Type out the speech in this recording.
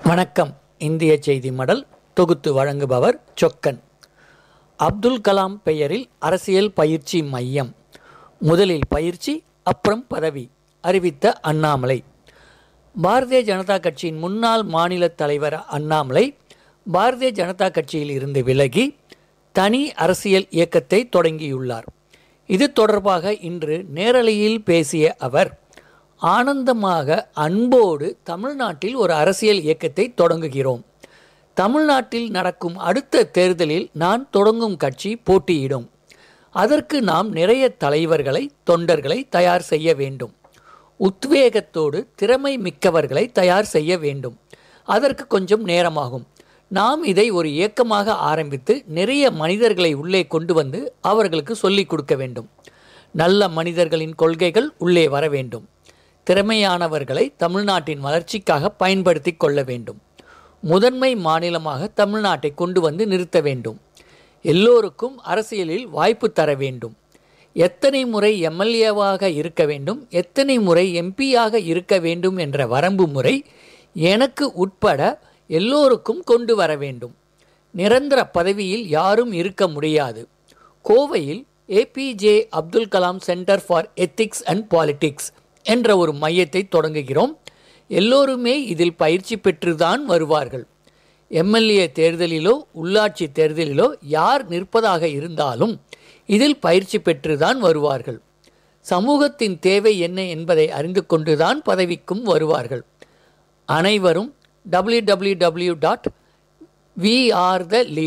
வணக்கம் இந்திய செய்தி மடல் தொகுத்து வழங்குபவர் சொக்கன் அப்துல் கலாம் பெயரில் அரசியல் பயிற்சி மையம் முதலில் பயிற்சி அப்புறம் பதவி அறிவித்த அண்ணாமலை பாரதிய ஜனதா கட்சியின் முன்னாள் மாநில தலைவர் அண்ணாமலை பாரதிய ஜனதா கட்சியில் இருந்து விலகி தனி அரசியல் இயக்கத்தை தொடங்கியுள்ளார் இது தொடர்பாக இன்று நேரலையில் பேசிய அவர் ஆனந்தமாக அன்போடு தமிழ்நாட்டில் ஒரு அரசியல் இயக்கத்தை தொடங்குகிறோம் தமிழ்நாட்டில் நடக்கும் அடுத்த தேர்தலில் நான் தொடங்கும் கட்சி போட்டியிடும் அதற்கு நாம் நிறைய தலைவர்களை தொண்டர்களை தயார் செய்ய வேண்டும் உத்வேகத்தோடு திறமை மிக்கவர்களை தயார் செய்ய வேண்டும் அதற்கு கொஞ்சம் நேரமாகும் நாம் இதை ஒரு இயக்கமாக ஆரம்பித்து நிறைய மனிதர்களை உள்ளே கொண்டு வந்து அவர்களுக்கு சொல்லிக் கொடுக்க வேண்டும் நல்ல மனிதர்களின் கொள்கைகள் உள்ளே வர வேண்டும் திறமையானவர்களை தமிழ்நாட்டின் வளர்ச்சிக்காக பயன்படுத்தி கொள்ள வேண்டும் முதன்மை மாநிலமாக தமிழ்நாட்டை கொண்டு வந்து நிறுத்த வேண்டும் எல்லோருக்கும் அரசியலில் வாய்ப்பு தர வேண்டும் எத்தனை முறை எம்எல்ஏவாக இருக்க வேண்டும் எத்தனை முறை எம்பியாக இருக்க வேண்டும் என்ற வரம்பு முறை எனக்கு உட்பட எல்லோருக்கும் கொண்டு வர வேண்டும் நிரந்தர பதவியில் யாரும் இருக்க முடியாது கோவையில் APJ Abdul Kalam centre for ethics and politics என்ற ஒரு மையத்தை தொடங்குகிறோம் எல்லோருமே இதில் பயிற்சி பெற்றுதான் வருவார்கள் எம்எல்ஏ தேர்தலிலோ உள்ளாட்சி தேர்தலிலோ யார் நிற்பதாக இருந்தாலும் இதில் பயிற்சி பெற்றுதான் வருவார்கள் சமூகத்தின் தேவை என்ன என்பதை அறிந்து கொண்டுதான் பதவிக்கும் வருவார்கள் அனைவரும் W W W dot V R த